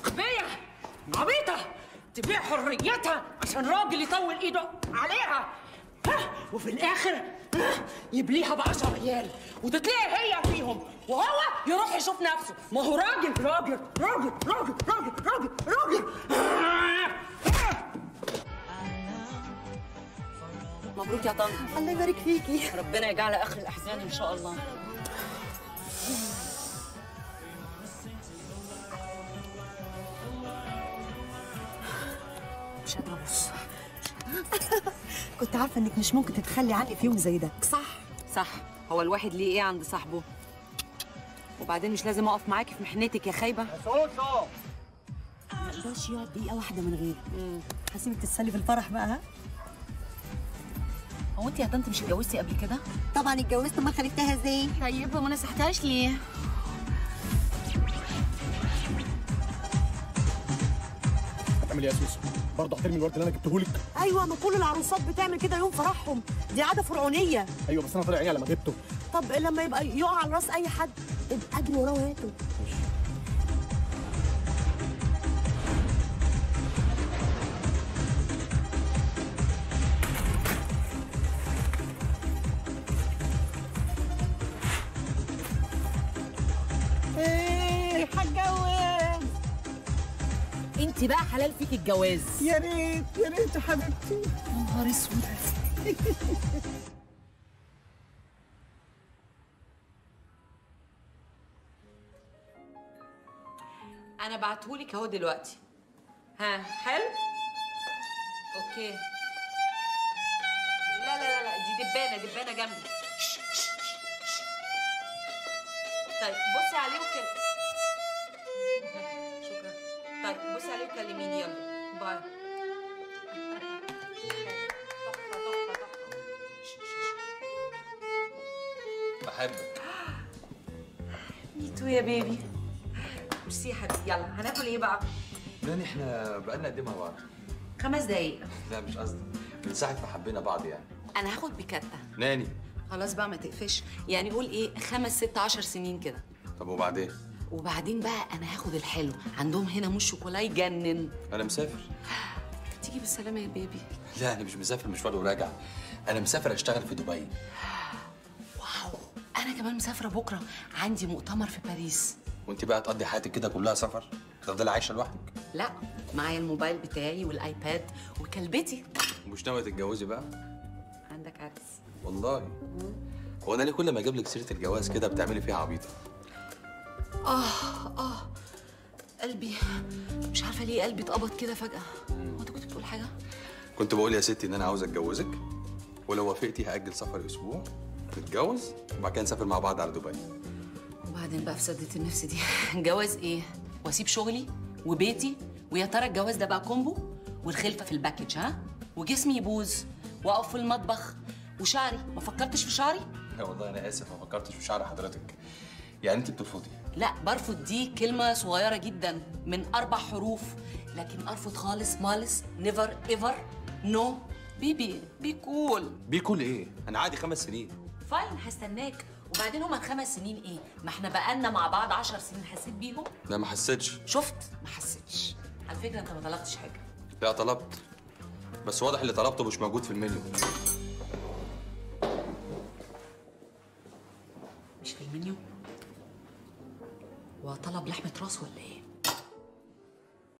غبية عبيطة تبيع حريتها عشان راجل يطول ايده عليها ها وفي الاخر ها، يبليها بعشر ريال وتتلاقي هي فيهم وهو يروح يشوف نفسه ما هو راجل راجل راجل راجل راجل راجل راجل مبروك يا طنط الله يبارك فيكي ربنا يجعل اخر الاحزان ان شاء الله مش قادره ابص كنت عارفه انك مش ممكن تتخلي عنك في يوم زي ده صح صح هو الواحد ليه ايه عند صاحبه وبعدين مش لازم اقف معاكي في محنتك يا خايبه ما يقدرش يقعد دقيقه واحده من غيري هسيبك تتسلي في الفرح بقى ها هو انت يا طنط مش اتجوزتي قبل كده طبعا اتجوزت ما خلفتها ازاي طيب وما نصحتهاش ليه هتعمل ايه يا سوسو؟ برضه احترمي الورد اللي انا جبته لك ايوه ما كل العروسات بتعمل كده يوم فرحهم دي عاده فرعونيه ايوه بس انا طالع عيني لما جبته طب لما يبقى يقع على راس اي حد ابقى اجري وراه وهاته ايه هتجوز انت بقى حلال فيك الجواز يا ريت يا ريت يا حبيبتي يا نهار اسود انا بعتهولك اهو دلوقتي ها حلو اوكي لا لا لا لا دي دبانه دبانه جنبي طيب بصي عليه وكلمي شكرا طيب بصي عليه وكلميني يلا باي بحبك ميتو يا بيبي ميرسي يا حبيبي يلا هناكل ايه بقى؟ ناني احنا بقالنا قد ايه مع بعض؟ خمس دقايق لا مش قصدي من ساعة ما حبينا بعض يعني انا هاخد بكتة ناني خلاص بقى ما تقفش يعني قول ايه خمس ست عشر سنين كده طب وبعدين؟ وبعدين بقى انا هاخد الحلو عندهم هنا مش شوكولا يجنن أنا مسافر تيجي بالسلامة يا بيبي لا أنا مش مسافر مشوار وراجع أنا مسافر أشتغل في دبي واو انا كمان مسافرة بكرة عندي مؤتمر في باريس وأنت بقى تقضي حياتك كده كلها سفر؟ تفضلي عايشة لوحدك؟ لا معايا الموبايل بتاعي والايباد وكلبتي ومش ناوية تتجوزي بقى؟ عندك عرس والله هو أنا ليه كل ما أجيب لك سيرة الجواز كده بتعملي فيها عبيطة؟ اه اه قلبي مش عارفة ليه قلبي اتقبض كده فجأة هو انت كنت بتقول حاجة؟ كنت بقول يا ستي إن أنا عاوز أتجوزك ولو وافقتي هأجل سفر أسبوع نتجوز وبعد كده نسافر مع بعض على دبي وبعدين بقى في سدة النفس دي جواز ايه؟ واسيب شغلي وبيتي ويا ترى الجواز ده بقى كومبو والخلفة في الباكج ها؟ وجسمي يبوظ واقف في المطبخ وشعري ما فكرتش في شعري؟ لا والله أنا آسف ما فكرتش في شعر حضرتك يعني أنت بترفضي لا برفض دي كلمة صغيرة جدا من أربع حروف لكن أرفض خالص مالس نيفر ايفر نو بيبي بي كول بيكون إيه؟ أنا عادي خمس سنين فاين هستناك وبعدين هما الخمس سنين ايه؟ ما احنا بقالنا مع بعض عشر سنين حسيت بيهم؟ لا ما حسيتش شفت؟ ما حسيتش على فكرة انت ما طلبتش حاجة لا طلبت بس واضح اللي طلبته مش موجود في المنيو مش في المنيو وطلب لحمة راس ولا ايه؟